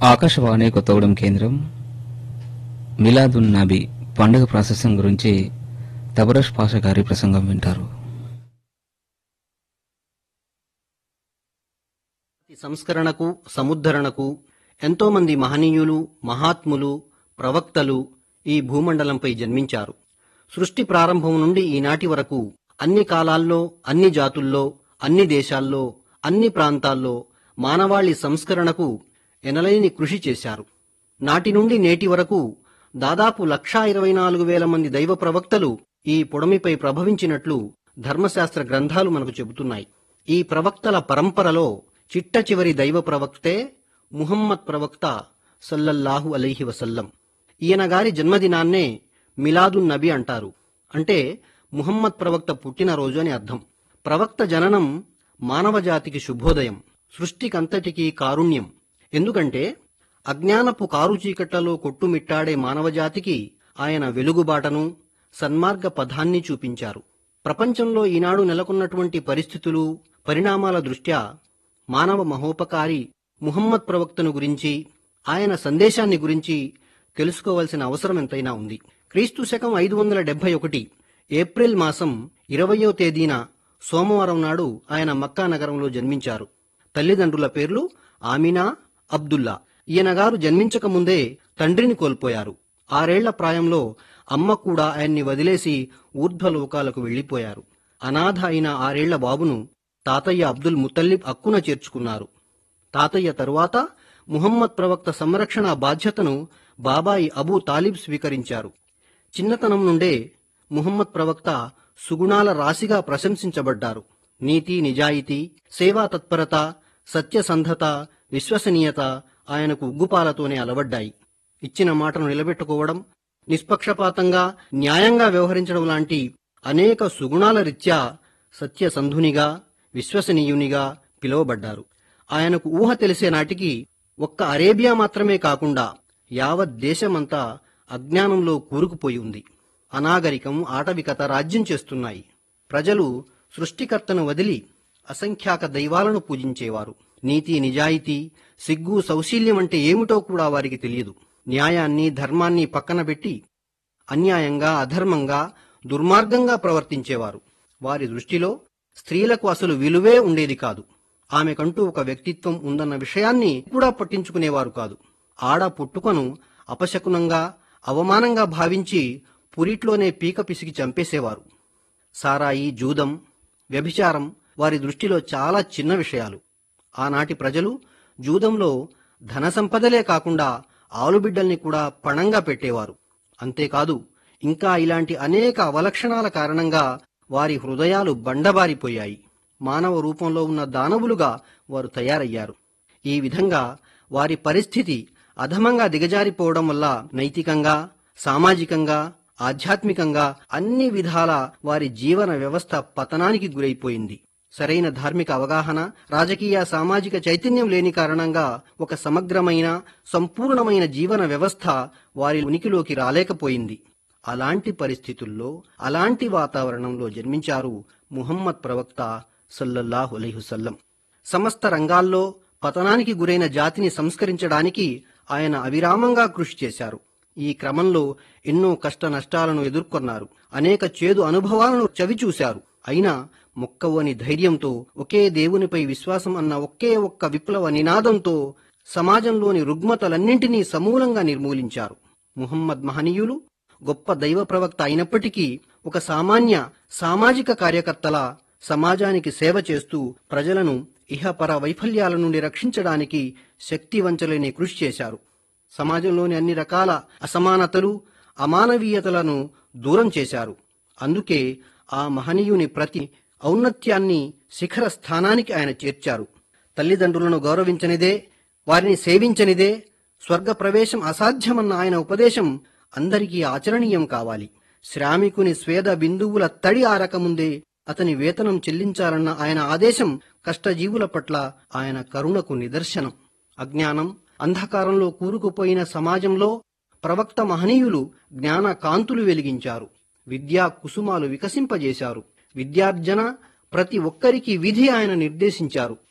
ఆకాశవాణి కొత్తగూడెం కేంద్రం మిలాదున్ నబీ పండుగ ప్రాశస్యం గురించి తబరష్ పాష గారి ప్రసంగం వింటారు సంస్కరణకు సముద్ధరణకు ఎంతోమంది మహనీయులు మహాత్ములు ప్రవక్తలు ఈ భూమండలంపై జన్మించారు సృష్టి ప్రారంభం నుండి ఈనాటి వరకు అన్ని కాలాల్లో అన్ని జాతుల్లో అన్ని దేశాల్లో అన్ని ప్రాంతాల్లో మానవాళి సంస్కరణకు ఎనలేని కృషి చేశారు నాటి నుండి నేటి వరకు దాదాపు లక్షా ఇరవై నాలుగు వేల మంది దైవ ప్రవక్తలు ఈ పొడమిపై ప్రభవించినట్లు ధర్మశాస్త్ర గ్రంథాలు మనకు చెబుతున్నాయి ఈ ప్రవక్తల పరంపరలో చిట్ట చివరి దైవ ప్రవక్తే ముహమ్మద్ ప్రవక్త సల్లల్లాహు అలైహి వసల్లం ఈయన గారి జన్మదినాన్నే మిలాదున్ నబి అంటారు అంటే ముహమ్మద్ ప్రవక్త పుట్టినరోజు అని అర్థం ప్రవక్త జననం మానవ జాతికి శుభోదయం సృష్టికంతటికీ కారుణ్యం ఎందుకంటే అజ్ఞానపు కారు చీకట్లలో కొట్టుమిట్టాడే మానవజాతికి ఆయన వెలుగుబాటను సన్మార్గ పథాన్ని చూపించారు ప్రపంచంలో ఈనాడు నెలకొన్నటువంటి పరిస్థితులు పరిణామాల దృష్ట్యా మానవ మహోపకారి ముహమ్మద్ ప్రవక్తను గురించి ఆయన సందేశాన్ని గురించి తెలుసుకోవాల్సిన అవసరం ఎంతైనా ఉంది క్రీస్తు శకం ఐదు వందల డెబ్బై ఒకటి ఏప్రిల్ మాసం ఇరవయో తేదీన సోమవారం నాడు ఆయన మక్కా నగరంలో జన్మించారు తల్లిదండ్రుల పేర్లు ఆమినా అబ్దుల్లా ఈయన గారు జన్మించక ముందే తండ్రిని కోల్పోయారు ఆరేళ్ల ప్రాయంలో అమ్మ కూడా ఆయన్ని వదిలేసి ఊర్ధ్వలోకాలకు వెళ్లిపోయారు అనాథ అయిన ఆరేళ్ల బాబును తాతయ్య అబ్దుల్ ముతల్లిబ్ అక్కున చేర్చుకున్నారు తాతయ్య తరువాత ముహమ్మద్ ప్రవక్త సంరక్షణ బాధ్యతను బాబాయి అబూ తాలిబ్ స్వీకరించారు చిన్నతనం నుండే ముహమ్మద్ ప్రవక్త సుగుణాల రాశిగా ప్రశంసించబడ్డారు నీతి నిజాయితీ సేవా తత్పరత సత్యసంధత విశ్వసనీయత ఆయనకు ఉగ్గుపాలతోనే అలవడ్డాయి ఇచ్చిన మాటను నిలబెట్టుకోవడం నిష్పక్షపాతంగా న్యాయంగా వ్యవహరించడం లాంటి అనేక సుగుణాల రీత్యా సత్యసంధునిగా విశ్వసనీయునిగా పిలువబడ్డారు ఆయనకు ఊహ తెలిసే నాటికి ఒక్క అరేబియా మాత్రమే కాకుండా యావత్ దేశమంతా అజ్ఞానంలో కూరుకుపోయి ఉంది అనాగరికం ఆటవికత రాజ్యం చేస్తున్నాయి ప్రజలు సృష్టికర్తను వదిలి అసంఖ్యాక దైవాలను పూజించేవారు నీతి నిజాయితీ సిగ్గు సౌశీల్యం అంటే ఏమిటో కూడా వారికి తెలియదు న్యాయాన్ని ధర్మాన్ని పక్కన పెట్టి అన్యాయంగా అధర్మంగా దుర్మార్గంగా ప్రవర్తించేవారు వారి దృష్టిలో స్త్రీలకు అసలు విలువే ఉండేది కాదు ఆమెకంటూ ఒక వ్యక్తిత్వం ఉందన్న విషయాన్ని కూడా పట్టించుకునేవారు కాదు ఆడ పుట్టుకను అపశకునంగా అవమానంగా భావించి పురిట్లోనే పీక పిసికి చంపేసేవారు సారాయి జూదం వ్యభిచారం వారి దృష్టిలో చాలా చిన్న విషయాలు ఆనాటి ప్రజలు జూదంలో ధన సంపదలే కాకుండా ఆలుబిడ్డల్ని కూడా పణంగా పెట్టేవారు అంతేకాదు ఇంకా ఇలాంటి అనేక అవలక్షణాల కారణంగా వారి హృదయాలు బండబారిపోయాయి మానవ రూపంలో ఉన్న దానవులుగా వారు తయారయ్యారు ఈ విధంగా వారి పరిస్థితి అధమంగా దిగజారిపోవడం వల్ల నైతికంగా సామాజికంగా ఆధ్యాత్మికంగా అన్ని విధాల వారి జీవన వ్యవస్థ పతనానికి గురైపోయింది సరైన ధార్మిక అవగాహన రాజకీయ సామాజిక చైతన్యం లేని కారణంగా ఒక సమగ్రమైన సంపూర్ణమైన జీవన వ్యవస్థ వారి ఉనికిలోకి రాలేకపోయింది అలాంటి పరిస్థితుల్లో అలాంటి వాతావరణంలో జన్మించారు ముహమ్మద్ ప్రవక్త సల్లల్లాహు అలైహుసల్లం సమస్త రంగాల్లో పతనానికి గురైన జాతిని సంస్కరించడానికి ఆయన అవిరామంగా కృషి చేశారు ఈ క్రమంలో ఎన్నో కష్ట నష్టాలను ఎదుర్కొన్నారు అనేక చేదు అనుభవాలను చవిచూశారు అయినా మొక్కవని ధైర్యంతో ఒకే దేవునిపై విశ్వాసం అన్న ఒకే ఒక్క విప్లవ నినాదంతో సమాజంలోని రుగ్మతలన్నింటినీ సమూలంగా నిర్మూలించారు ముహమ్మద్ మహనీయులు గొప్ప దైవ ప్రవక్త అయినప్పటికీ ఒక సామాన్య సామాజిక కార్యకర్తల సమాజానికి సేవ చేస్తూ ప్రజలను ఇహపర వైఫల్యాల నుండి రక్షించడానికి శక్తి వంచలేని కృషి చేశారు సమాజంలోని అన్ని రకాల అసమానతలు అమానవీయతలను దూరం చేశారు అందుకే ఆ మహనీయుని ప్రతి ఔన్నత్యాన్ని శిఖర స్థానానికి ఆయన చేర్చారు తల్లిదండ్రులను గౌరవించనిదే వారిని సేవించనిదే స్వర్గ ప్రవేశం అసాధ్యమన్న ఆయన ఉపదేశం అందరికీ ఆచరణీయం కావాలి శ్రామికుని స్వేద బిందువుల తడి ఆరకముందే అతని వేతనం చెల్లించాలన్న ఆయన ఆదేశం కష్టజీవుల పట్ల ఆయన కరుణకు నిదర్శనం అజ్ఞానం అంధకారంలో కూరుకుపోయిన సమాజంలో ప్రవక్త మహనీయులు జ్ఞాన కాంతులు వెలిగించారు విద్యా కుసుమాలు వికసింపజేశారు విద్యార్జన ప్రతి ఒక్కరికి విధి ఆయన నిర్దేశించారు